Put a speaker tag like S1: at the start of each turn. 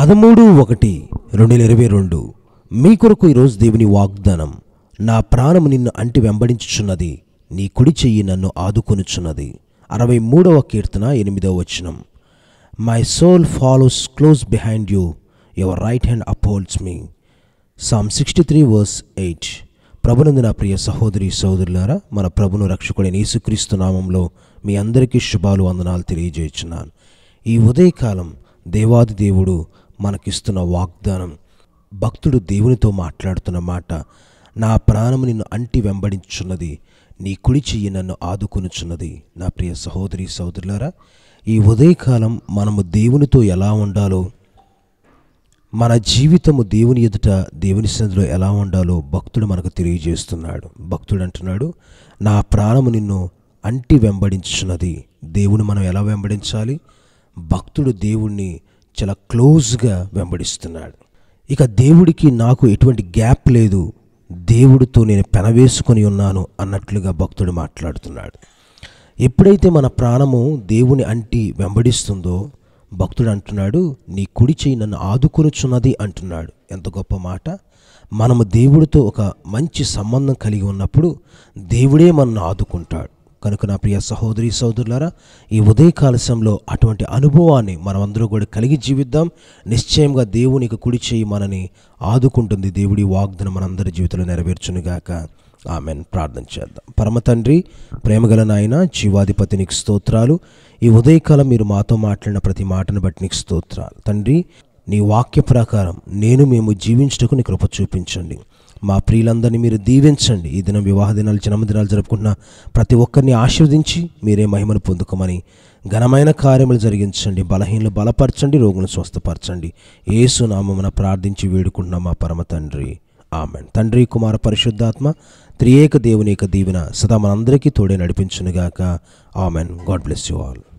S1: పదమూడు ఒకటి రెండు వేల ఇరవై రెండు మీ కొరకు ఈరోజు దేవుని వాగ్దానం నా ప్రాణము నిన్ను అంటి వెంబడించుచున్నది నీ కుడి చెయ్యి నన్ను ఆదుకొనుచున్నది అరవై మూడవ కీర్తన ఎనిమిదవ వచనం my soul follows close behind you your right hand upholds me psalm sixty three verse eight ప్రభునందు నా ప్రియ సహోదరి సహోదరులారా మన ప్రభును రక్షకుడైన యేసుక్రీస్తు నామంలో మీ అందరికీ శుభాలు వందనాలు తెలియజేస్తున్నాను ఈ ఉదయకాలం దేవాది దేవుడు మనకిస్తున్న వాగ్దానం భక్తుడు దేవునితో మాట్లాడుతున్న మాట నా ప్రాణము నిన్ను అంటి వెంబడించున్నది నీ కుడి చెయ్యి నన్ను ఆదుకొనుచున్నది నా ప్రియ సహోదరి సహోదరులారా ఈ ఉదయకాలం మనము దేవునితో ఎలా ఉండాలో మన జీవితము దేవుని ఎదుట దేవుని సన్నిధిలో ఎలా ఉండాలో భక్తుడు మనకు తెలియజేస్తున్నాడు భక్తుడు అంటున్నాడు నా ప్రాణము నిన్ను అంటి వెంబడించున్నది దేవుని మనం ఎలా వెంబడించాలి భక్తుడు దేవుణ్ణి చాలా క్లోజ్గా వెంబడిస్తున్నాడు ఇక దేవుడికి నాకు ఎటువంటి గ్యాప్ లేదు దేవుడితో నేను పెనవేసుకొని ఉన్నాను అన్నట్లుగా భక్తుడు మాట్లాడుతున్నాడు ఎప్పుడైతే మన ప్రాణము దేవుని అంటి వెంబడిస్తుందో భక్తుడు అంటున్నాడు నీ కుడి చేయి నన్ను ఆదుకొనుచున్నది అంటున్నాడు ఎంత గొప్ప మాట మనము దేవుడితో ఒక మంచి సంబంధం కలిగి ఉన్నప్పుడు దేవుడే మనల్ని ఆదుకుంటాడు కనుక నా ప్రియ సహోదరి సహోదరులారా ఈ ఉదయకాలశంలో అటువంటి అనుభవాన్ని మనమందరూ కూడా కలిగి జీవిద్దాం నిశ్చయంగా దేవునికి కుడి చేయి మనని ఆదుకుంటుంది దేవుడి వాగ్దనం మనందరి జీవితంలో నెరవేర్చునుగాక ఆమెన్ ప్రార్థన చేద్దాం పరమ తండ్రి ప్రేమగల నాయన జీవాధిపతి నీకు స్తోత్రాలు ఈ ఉదయకాలం మీరు మాతో మాట్లాడిన ప్రతి మాటను బట్టి నీకు స్తోత్రాలు తండ్రి నీ వాక్య ప్రకారం నేను మేము జీవించుటకు నీ కృప చూపించండి మా ప్రియులందరినీ మీరు దీవించండి ఈ దినం వివాహ దినాలు జన్మదినాలు జరుపుకుంటున్న ప్రతి ఒక్కరిని ఆశీర్వదించి మీరే మహిమను పొందుకోమని ఘనమైన కార్యములు జరిగించండి బలహీనలు బలపరచండి రోగులను స్వస్థపరచండి ఏసు నామమున ప్రార్థించి వేడుకుంటున్నాం మా పరమ తండ్రి ఆమెన్ తండ్రి కుమార పరిశుద్ధాత్మ త్రియేక దేవుని యొక్క దీవెన సదా మనందరికీ తోడే నడిపించునుగాక amen God bless you all